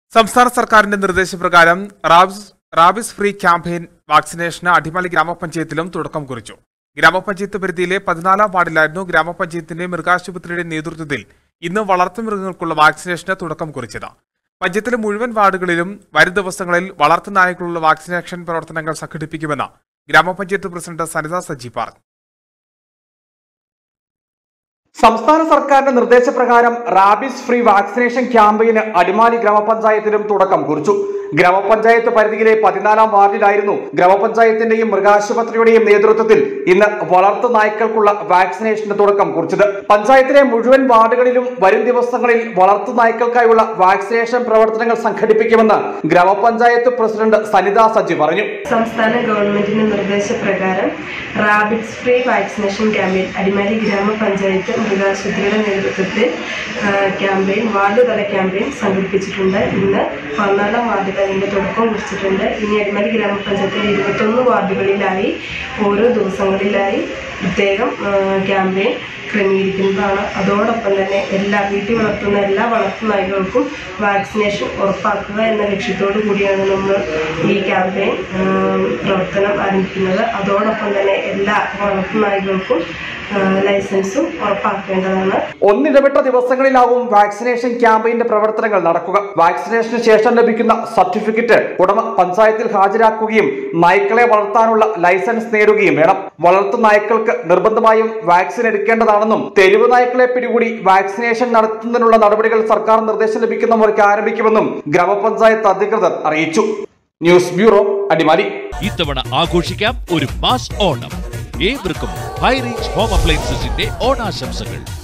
സംസ്ഥാന സർക്കാരിന്റെ നിർദ്ദേശപ്രകാരം റാബിസ് റാബിസ് ഫ്രീ ക്യാമ്പയിൻ വാക്സിനേഷന് അടിമാലി ഗ്രാമപഞ്ചായത്തിലും തുടക്കം കുറിച്ചു ഗ്രാമപഞ്ചായത്ത് പരിധിയിലെ പതിനാലാം വാർഡിലായിരുന്നു ഗ്രാമപഞ്ചായത്തിന്റെ മൃഗാശുപത്രിയുടെ നേതൃത്വത്തിൽ ഇന്ന് വളർത്തുമൃഗങ്ങൾക്കുള്ള വാക്സിനേഷന് തുടക്കം കുറിച്ചത് പഞ്ചായത്തിലെ മുഴുവൻ വാർഡുകളിലും വരും ദിവസങ്ങളിൽ വളർത്തുനായകളുള്ള വാക്സിനേഷൻ പ്രവർത്തനങ്ങൾ സംഘടിപ്പിക്കുമെന്ന് ഗ്രാമപഞ്ചായത്ത് പ്രസിഡന്റ് സരിത സജി പറഞ്ഞു സംസ്ഥാന സർക്കാരിന്റെ നിർദ്ദേശപ്രകാരം റാബിസ് ഫ്രീ വാക്സിനേഷൻ ക്യാമ്പയിന് അടിമാലി ഗ്രാമപഞ്ചായത്തിലും തുടക്കം കുറിച്ചു ഗ്രാമപഞ്ചായത്ത് പരിധിയിലെ പതിനാലാം വാർഡിലായിരുന്നു ഗ്രാമപഞ്ചായത്തിന്റെയും മൃഗാശുപത്രിയുടെയും നേതൃത്വത്തിൽ ഇന്ന് വളർത്തു നായ്ക്കൾക്കുള്ള വാക്സിനേഷന് തുടക്കം കുറിച്ചത് പഞ്ചായത്തിലെ മുഴുവൻ വാർഡുകളിലും വരും ദിവസങ്ങളിൽ വളർത്തു നായ്ക്കൾക്കായുള്ള വാക്സിനേഷൻ പ്രവർത്തനങ്ങൾ സംഘടിപ്പിക്കുമെന്ന് ഗ്രാമപഞ്ചായത്ത് പ്രസിഡന്റ് സനിത സജി പറഞ്ഞു സംസ്ഥാന ഗവൺമെന്റിന്റെ നിർദ്ദേശപ്രകാരം rabies free vaccination campaign Adimali ഗ്രാമപഞ്ചായത്ത് മൃഗാശുപത്രിയുടെ നേതൃത്വത്തിൽ ആ, ക്യാമ്പയിൻ വാർഡ് തല ക്യാമ്പയിൻ സംഘടിപ്പിച്ചിട്ടുണ്ട് ഇന്ന് പതിനാലാം വാർഡിൽ അതിൻ്റെ തുടക്കം കുറിച്ചിട്ടുണ്ട് ഇനി അടിമാലി ഗ്രാമപഞ്ചായത്തിലെ ഇരുപത്തൊന്ന് വാർഡുകളിലായി ഓരോ ദിവസങ്ങളിലായി പ്രത്യേകം ആ, ക്യാമ്പയിൻ ക്രമീകരിക്കുന്നതാണ് അതോടൊപ്പം തന്നെ എല്ലാ വീട്ടിൽ വളർത്തുന്ന എല്ലാ വളർത്തുനായ്ക്കൾക്കും വാക്സിനേഷൻ ഉറപ്പാക്കുക എന്ന ലക്ഷ്യത്തോടു കൂടിയാണ് നമ്മൾ ഈ ക്യാമ്പയിൻ ആ, പ്രവർത്തനം ആരംഭിക്കുന്നത് അതോടൊപ്പം തന്നെ എല്ലാ വളർത്തുനായ്ക്കൾക്കും ആ, ലൈസൻസും ഉറപ്പാക്കേണ്ടതാണ് ഒന്നിടവിട്ട ദിവസങ്ങളിലാവും വാക്സിനേഷൻ ക്യാമ്പയിന്റെ പ്രവർത്തനങ്ങൾ നടക്കുക വാക്സിനേഷന് ശേഷം ലഭിക്കുന്ന സർട്ടിഫിക്കറ്റ് ഉടമ പഞ്ചായത്തിൽ ഹാജരാക്കുകയും നായ്ക്കളെ വളർത്താനുള്ള ലൈസൻസ് നേടുകയും വേണം വളർത്തു നായ്ക്കൾക്ക് നിർബന്ധമായും വാക്സിൻ എടുക്കേണ്ടതാണെന്നും തെരുവ് നായ്ക്കളെ പിടികൂടി വാക്സിനേഷൻ നടത്തുന്നതിനുള്ള നടപടികൾ സർക്കാർ നിർദ്ദേശം ലഭിക്കുന്ന മുറയ്ക്ക് ആരംഭിക്കുമെന്നും ഗ്രാമപഞ്ചായത്ത് അധികൃതർ അറിയിച്ചു ന്യൂസ് ബ്യൂറോ അടിമാലി ഇത്തവണ ആഘോഷിക്കാം ഒരു മാസ് ഓണം ഏവർക്കും ഹൈറേഞ്ച് ഹോം അപ്ലയൻസസിന്റെ ഓണാശംസകൾ